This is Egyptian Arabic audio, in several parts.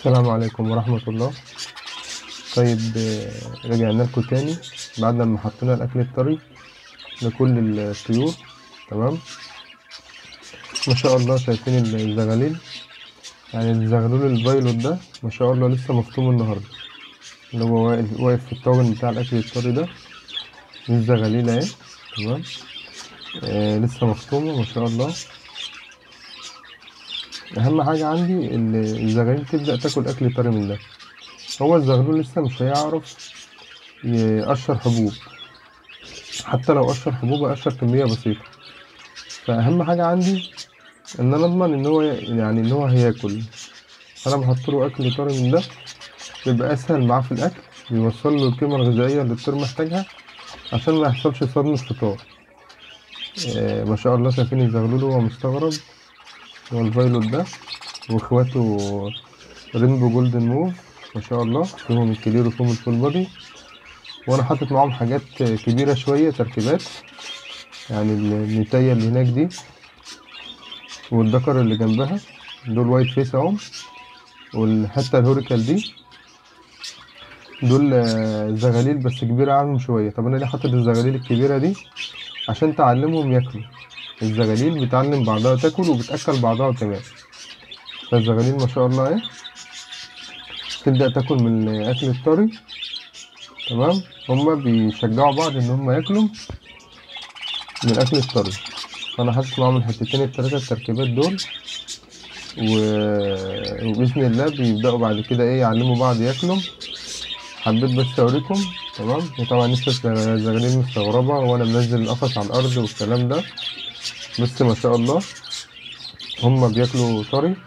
السلام عليكم ورحمة الله طيب آه، رجعنا لكم تاني بعد ما حطينا الأكل الطري لكل الطيور تمام ما شاء الله شايفين الزغاليل يعني الزغلول الفايلوت ده ما شاء الله لسه مفطوم النهاردة اللي هو واقف واقف في الطاجن بتاع الأكل الطري ده دي الزغاليل اهي تمام آه لسه مفطومة ما شاء الله أهم حاجة عندي إن الزغاليل تبدأ تاكل أكل طري من ده هو الزغلول لسه مش هيعرف يقشر حبوب حتى لو قشر حبوب هيقشر كمية بسيطة فأهم حاجة عندي إن أنا أضمن إن هو يعني إن هو هياكل أنا بحط له أكل طري من ده بيبقى أسهل معاه في الأكل بيوصل له القيمة الغذائية اللي الطير محتاجها عشان ما يحصلش صدمة فطار آه ما شاء الله شايفين الزغلول هو مستغرب هو الفايلوت ده واخواته رينبو جولدن موف ما شاء الله فيهم الكبير وفيهم الفول بودي وانا حاطط معاهم حاجات كبيرة شوية تركيبات يعني النتاية اللي هناك دي والذكر اللي جنبها دول وايت فيس اهم والحتة الهوريكال دي دول آه، زغاليل بس كبيرة عنهم شوية طب انا ليه حاطط الزغاليل الكبيرة دي عشان تعلمهم ياكلوا الزغاليل بتعلم بعضها تاكل وبتأكل بعضها كمان فالزغاليل ما شاء الله ايه تبدأ تاكل من الأكل الطري تمام هما بيشجعوا بعض إن هما ياكلوا من الأكل الطري فأنا حاطط معاهم الحتتين التلاتة التركيبات دول و... وبإذن الله بيبدأوا بعد كده إيه يعلموا بعض ياكلوا حبيت بس أوريكم تمام وطبعا لسه الزغاليل مستغربة وأنا منزل القفص على الأرض والكلام ده بس ما شاء الله هما بياكلوا طري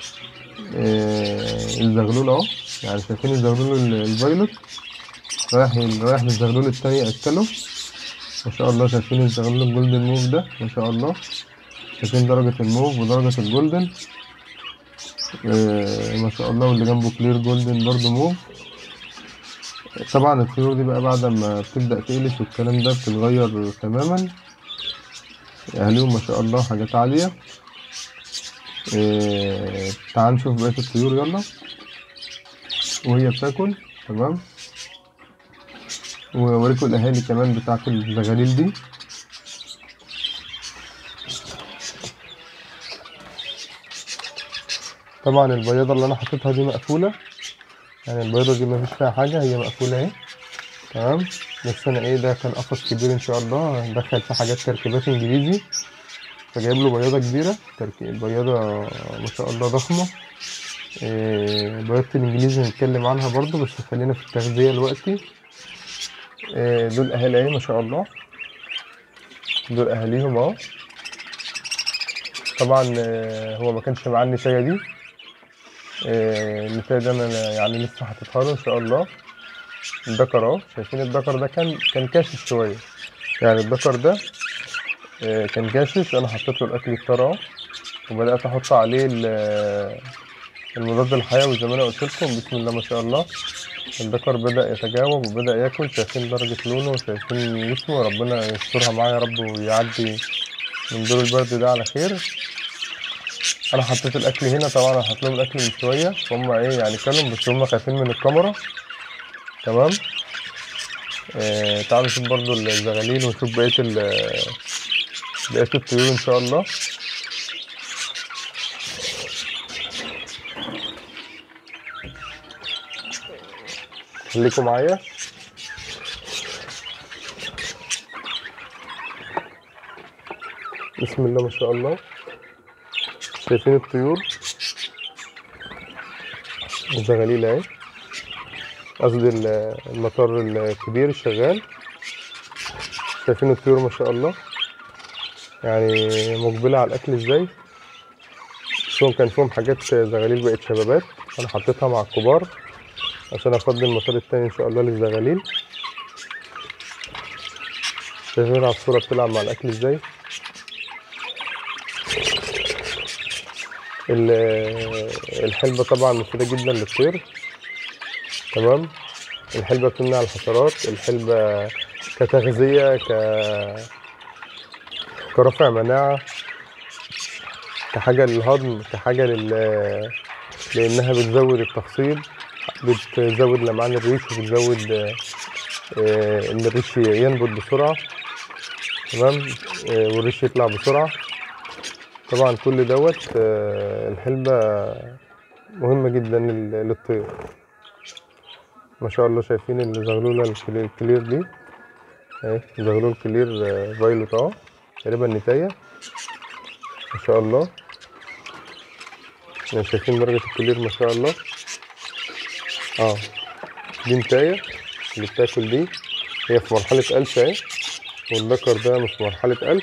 آه، الزغلول اهو يعني شايفين الزغلول ال- الفايلوت رايح رايح للزغلول التاني يأكله ما شاء الله شايفين الزغلول الجولدن موف ده ما شاء الله شايفين درجة الموف ودرجة الجولدن آه، ما شاء الله واللي جنبه كلير جولدن برضه موف طبعا الطيور دي بقى بعد ما بتبدأ تقلش والكلام ده بتتغير تماما أهاليهم ما شاء الله حاجات عالية إيه تعال نشوف بقية الطيور يلا وهي بتاكل تمام ووريكم الأهالي كمان بتاعت الزغاليل دي طبعا البياضة اللي أنا حطيتها دي مقفولة يعني البياضة دي مفيش فيها حاجة هي مقفولة اهي تمام بس أنا ايه ده كان قفص كبير إن شاء الله ندخل فيه حاجات تركيبات إنجليزي فجايب له بياضة كبيرة تركي البياضة ما شاء الله ضخمة إيه، بياضة الإنجليزي هنتكلم عنها برضو بس خلينا في التغذية دلوقتي إيه، دول أهالي أهي ما شاء الله دول أهاليهم أهو طبعا آه، هو ما كانش معاه النتاية دي آه، النتاية ده أنا يعني لسه حاططها له إن شاء الله الدكر أهو شايفين الدكر ده كان كان كاشف شوية يعني الدكر ده آه، كان كاشف أنا حطيت له الأكل الطرى أهو وبدأت أحط عليه ال- المضاد الحيوي زي ما أنا قلت لكم بسم الله ما شاء الله الذكر بدأ يتجاوب وبدأ ياكل شايفين درجة لونه وشايفين جسمه ربنا يسترها معاه يا رب ويعدي من دور البرد ده على خير أنا حطيت الأكل هنا طبعا أنا حاطط لهم الأكل من شوية فهم إيه يعني كلهم بس هم خايفين من الكاميرا تمام آه تعالوا نشوف برضو الزغاليل ونشوف بقية ال بقية الطيور إن شاء الله خليكم معايا بسم الله ما شاء الله شايفين الطيور الزغاليل اهي قصدي ال- المطار الكبير الشغال شايفين الطيور ما شاء الله يعني مقبلة على الأكل ازاي فيهم كان فيهم حاجات زغاليل بقت شبابات أنا حطيتها مع الكبار عشان أفضي المطار التاني إن شاء الله للزغاليل شايفين العصفورة بتلعب مع الأكل ازاي ال- الحلبة طبعا مفيدة جدا للطير تمام الحلبة بتمنع الحشرات الحلبة كتغذية ك كرفع مناعة كحاجة للهضم كحاجة لل لانها بتزود التخصيب بتزود لمعان الريش وبتزود آه، آه، ان الريش ينبت بسرعه تمام آه، والريش يطلع بسرعه طبعا كل دوت آه، الحلبة مهمة جدا لل- للطير ما شاء الله شايفين الزغلولة الكلي- الكلير دي اهي زغلول كلير آه، فايلوت اهو تقريبا نتاية ما شاء الله يعني شايفين درجة الكلير ما شاء الله اه دي نتاية اللي بتاكل دي هي في مرحلة قلش اهي والذكر ده مش في مرحلة قلش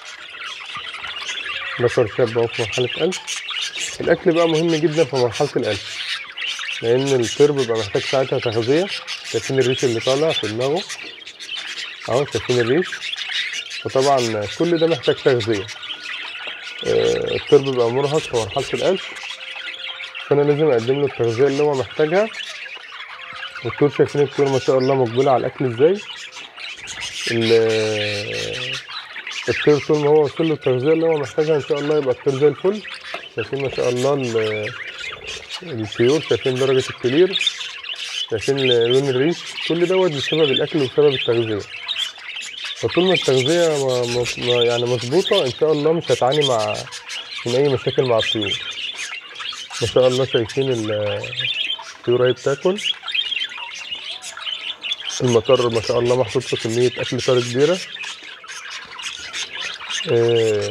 ذكر شاب اهو في مرحلة قلش الأكل بقى مهم جدا في مرحلة القلش لأن الطير بيبقى محتاج ساعتها تغذية شايفين الريش اللي طالع في دماغه اهو شايفين الريش وطبعا كل ده محتاج تغذية آه، الطير بيبقى مرهق في مرحلة القلش فأنا لازم أقدم له التغذية اللي هو محتاجها والطيور شايفين الطيور ما شاء الله مقبلة على الأكل ازاي ال- الطير طول ما هو وصل له التغذية اللي هو محتاجها إن شاء الله يبقى الطير زي الفل شايفين ما شاء الله ال- الطيور شايفين درجة الكلير شايفين لون الريش كل دوت بسبب الأكل وبسبب التغذية فطول ما التغذية ما ما ما- يعني مظبوطة إن شاء الله مش هتعاني مع من أي مشاكل مع الطيور ما شاء الله شايفين ال- الطيور اهي بتاكل المطر ما شاء الله محطوط له كمية أكل طري كبيرة آه،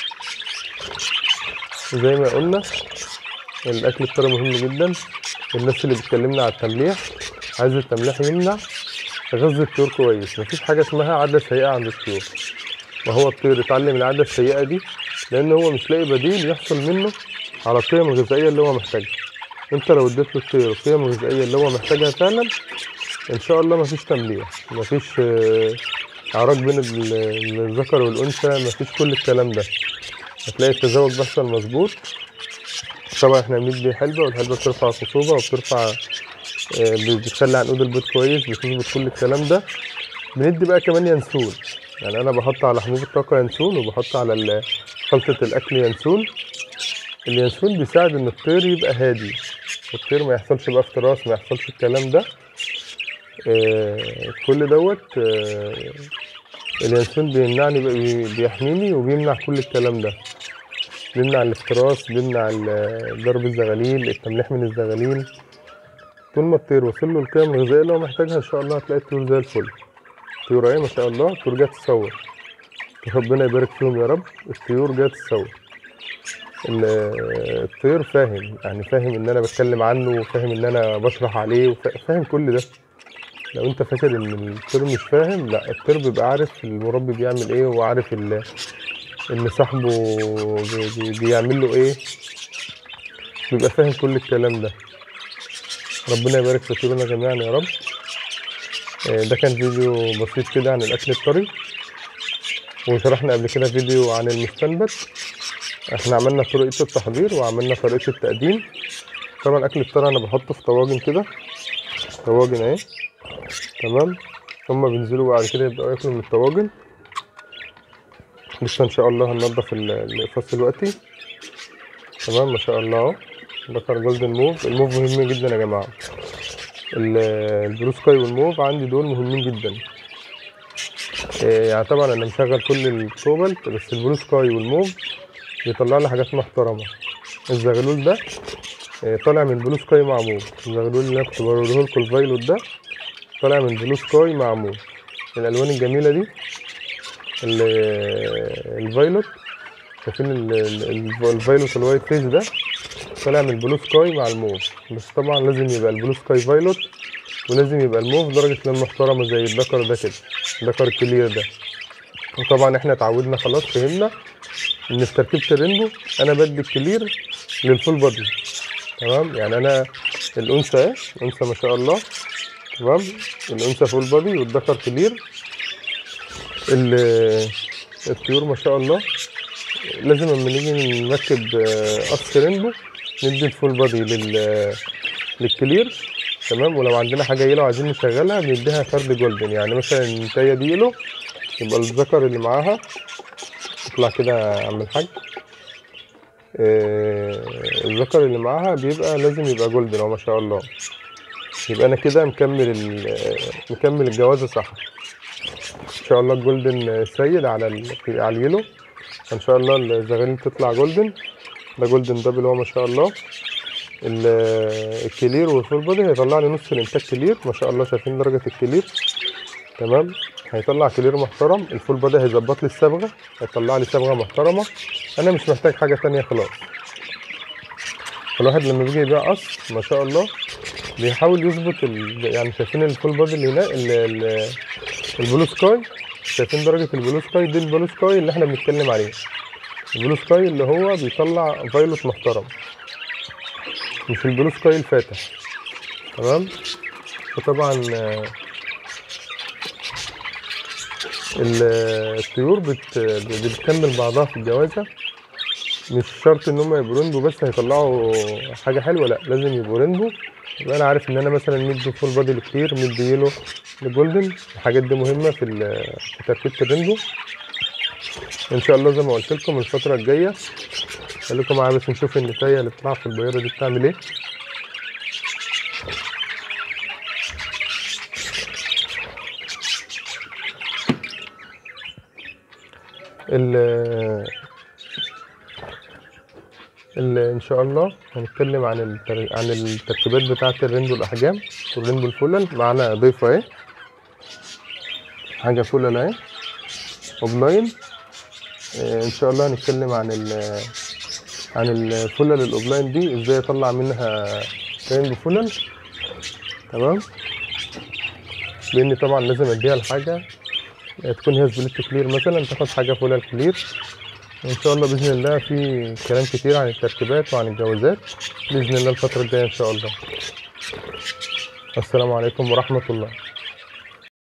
زي ما قلنا الأكل الطري مهم جدا الناس اللي بتكلمنا على التمليح عايز التمليح يمنع غذي الطيور كويس مفيش حاجة اسمها عادة سيئة عند الطيور ما هو الطير يتعلم العادة السيئة دي لأن هو مش لاقي بديل يحصل منه على القيم الغذائية اللي هو محتاجها انت لو اديت له الطير القيم الغذائية اللي هو محتاجها فعلا ان شاء الله مفيش تمليح مفيش آه، اعراض بين ال- الذكر والانثى مفيش كل الكلام ده هتلاقي التزاوج بيحصل مظبوط طبعا احنا بندي حلبة والحلبة بترفع الخصوبة وبترفع آه، بتخلي عنقود البيض كويس بتظبط كل الكلام ده بندي بقى كمان ينسون يعني انا بحط على حبوب الطاقة ينسون وبحط على ال- خلطة الاكل ينسون اليانسون بيساعد ان الطير يبقى هادي الطير ما يحصلش بقى افتراس ما يحصلش الكلام ده آه كل دوت آه اليانسون بيمنعني بي- بيحميني وبيمنع كل الكلام ده بيمنع الافتراس بيمنع ال- ضرب الزغاليل التمليح من الزغاليل طول ما الطير وصل له القيم الغذائية اللي هو محتاجها ان شاء الله هتلاقي الطيور زي الفل الطيور اهي ما شاء الله الطيور جايه تصور ربنا يبارك فيهم يا رب الطيور جايه تصور ال- الطير فاهم يعني فاهم ان انا بتكلم عنه وفاهم ان انا بشرح عليه وفا- فاهم كل ده لو انت فاكر ان الطير مش فاهم لا الطير بيبقى عارف المربي بيعمل ايه وعارف ال- ان صاحبه بي- بي- بيعمل له ايه بيبقى فاهم كل الكلام ده ربنا يبارك في طيورنا جميعا يا رب آه، ده كان فيديو بسيط كده عن الاكل الطري وشرحنا قبل كده فيديو عن المستنبت احنا عملنا طريقة التحضير وعملنا طريقة التقديم طبعا اكل الطري انا بحطه في طواجن كده طواجن اهي تمام هما بينزلوا بعد كده يبدأوا ياكلوا من الطواجن لسه ان شاء الله هننضف ال- الاقفاص دلوقتي تمام ما شاء الله اهو ذكر جولدن موف الموف مهم جدا يا جماعة ال- البلو سكاي والموف عندي دول مهمين جدا إيه، يعني طبعا انا مشغل كل الكوبالت بس البلو سكاي والموف بيطلع لي حاجات محترمة الزغلول ده آه، طالع من بلو سكاي مع موف الزغلول اللي انا كنت بوريه لكم الفايلوت ده طالع من بلو سكاي مع موف الالوان الجميلة دي ال- الفايلوت شايفين ال- ال- ال- الفايلوت الوايت فيس ده طالع من بلو سكاي مع الموف بس طبعا لازم يبقى البلو سكاي فايلوت ولازم يبقى الموف درجة لون محترمة زي الذكر ده كده الذكر الكلير ده وطبعا احنا اتعودنا خلاص فهمنا ان في تركيبة الرينبو انا بدي الكلير للفول بادي تمام يعني انا الانثى اهي الانثى ما شاء الله تمام الانثى فول بادي والذكر كلير ال- الطيور ما شاء الله لازم لما نيجي نركب آه، قص رينبو ندي الفول بادي لل للكلير تمام ولو عندنا حاجه يلو عايزين نشغلها بنديها فرد جولدن يعني مثلا النتايه دي يلو يبقى الذكر اللي معاها يطلع كده يا عم الحاج آه، الذكر اللي معاها بيبقى لازم يبقى جولدن اهو ما شاء الله يبقى انا كده مكمل ال- مكمل الجوازه صح ان شاء الله الجولدن سيد على ال... على اليلو ان شاء الله الزغاليل تطلع جولدن ده جولدن دبل هو ما شاء الله ال- الكلير والفول بودي هيطلع لي نص الانتاج كلير ما شاء الله شايفين درجه الكلير تمام هيطلع كلير محترم الفول بودي هيظبط لي الصبغه هيطلع لي صبغه محترمه انا مش محتاج حاجه تانية خلاص الواحد لما بيجي يبيع قص ما شاء الله بيحاول يظبط ال... يعني شايفين الفول بودي اللي هناك ال... ال... البلو سكاي شايفين درجة البلو سكاي دي البلو سكاي اللي احنا بنتكلم عليه البلو سكاي اللي هو بيطلع فايلوت محترم مش البلو سكاي الفاتح تمام وطبعا آه، ال- الطيور بت... بتكمل بعضها في الجوازة مش شرط ان هم يبقوا رينبو بس هيطلعوا حاجة حلوة لا لازم يبقوا رينبو يبقى انا عارف ان انا مثلا مدي فول بادي لكتير مدي يلو لجولدن الحاجات دي مهمة في ال- في تركيبة الرينبو ان شاء الله زي ما قلت لكم الفترة الجاية خليكم معايا بس نشوف النتاية اللي بتطلع في البيضة دي بتعمل ايه ال ال ان شاء الله هنتكلم عن التر... عن التركيبات بتاعه الرينبو الاحجام والرينبو الفلل معانا ضيفه اهي حاجه فلل اهي اوبلاين آه، ان شاء الله هنتكلم عن ال عن الفلل الاوبلاين دي ازاي اطلع منها رينبو فلل تمام لان طبعا لازم اديها الحاجه تكون هي سبليت كلير مثلا تاخد حاجه فلل كلير ان شاء الله باذن الله في كلام كتير عن التركيبات وعن الجوازات باذن الله الفتره الجايه ان شاء الله السلام عليكم ورحمه الله